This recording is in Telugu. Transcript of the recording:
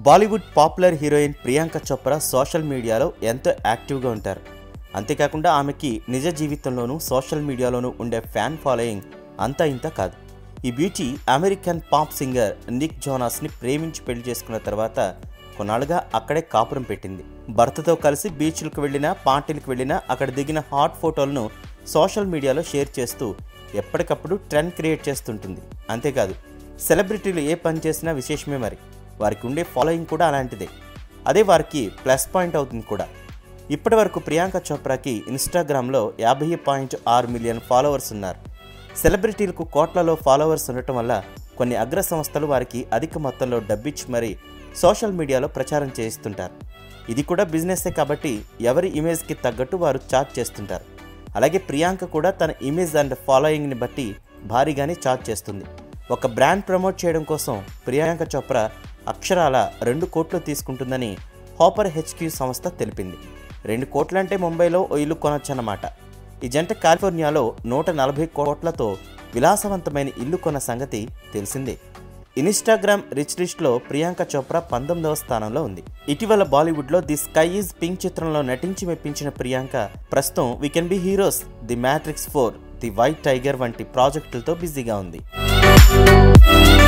Bollywood popular heroine Priyanka Chopra social మీడియాలో ఎంతో యాక్టివ్గా ఉంటారు అంతేకాకుండా ఆమెకి నిజ జీవితంలోనూ సోషల్ మీడియాలోనూ ఉండే ఫ్యాన్ ఫాలోయింగ్ అంతా ఇంత కాదు ఈ beauty American pop singer Nick జోనాస్ని ప్రేమించి పెళ్లి చేసుకున్న తర్వాత కొన్నాళ్ళుగా అక్కడే కాపురం పెట్టింది భర్తతో కలిసి బీచ్లకు వెళ్ళినా పార్టీలకు వెళ్ళినా అక్కడ దిగిన హాట్ ఫోటోలను సోషల్ మీడియాలో షేర్ చేస్తూ ఎప్పటికప్పుడు ట్రెండ్ క్రియేట్ చేస్తుంటుంది అంతేకాదు సెలబ్రిటీలు ఏ పని చేసినా విశేషమే మరి వారికి ఉండే ఫాలోయింగ్ కూడా అలాంటిదే అదే వారికి ప్లస్ పాయింట్ అవుతుంది కూడా ఇప్పటి వరకు ప్రియాంక చోప్రాకి ఇన్స్టాగ్రామ్లో యాభై పాయింట్ ఆరు మిలియన్ ఫాలోవర్స్ ఉన్నారు సెలబ్రిటీలకు కోట్లలో ఫాలోవర్స్ ఉండటం వల్ల కొన్ని అగ్ర సంస్థలు వారికి అధిక మొత్తంలో డబ్బిచ్చి మరీ సోషల్ మీడియాలో ప్రచారం చేయిస్తుంటారు ఇది కూడా బిజినెస్సే కాబట్టి ఎవరి ఇమేజ్కి తగ్గట్టు వారు చార్జ్ చేస్తుంటారు అలాగే ప్రియాంక కూడా తన ఇమేజ్ అండ్ ఫాలోయింగ్ని బట్టి భారీగానే చార్జ్ చేస్తుంది ఒక బ్రాండ్ ప్రమోట్ చేయడం కోసం ప్రియాంక చోప్రా అక్షరాల రెండు కోట్లు తీసుకుంటుందని హాపర్ హెచ్క్యూ సంస్థ తెలిపింది రెండు కోట్లంటే ముంబైలో ఓ ఇల్లు కొనొచ్చన్నమాట ఈ జంట కాలిఫోర్నియాలో నూట నలభై కోట్లతో విలాసవంతమైన ఇల్లు కొన్న సంగతి తెలిసిందే ఇన్స్టాగ్రామ్ రిచ్ లిస్ట్లో ప్రియాంక చోప్రా పంతొమ్మిదవ స్థానంలో ఉంది ఇటీవల బాలీవుడ్లో ది స్కై ఈజ్ పింక్ చిత్రంలో నటించి మెప్పించిన ప్రియాంక ప్రస్తుతం we can be heroes the Matrix four the White Tiger వంటి ప్రాజెక్టులతో బిజీగా ఉంది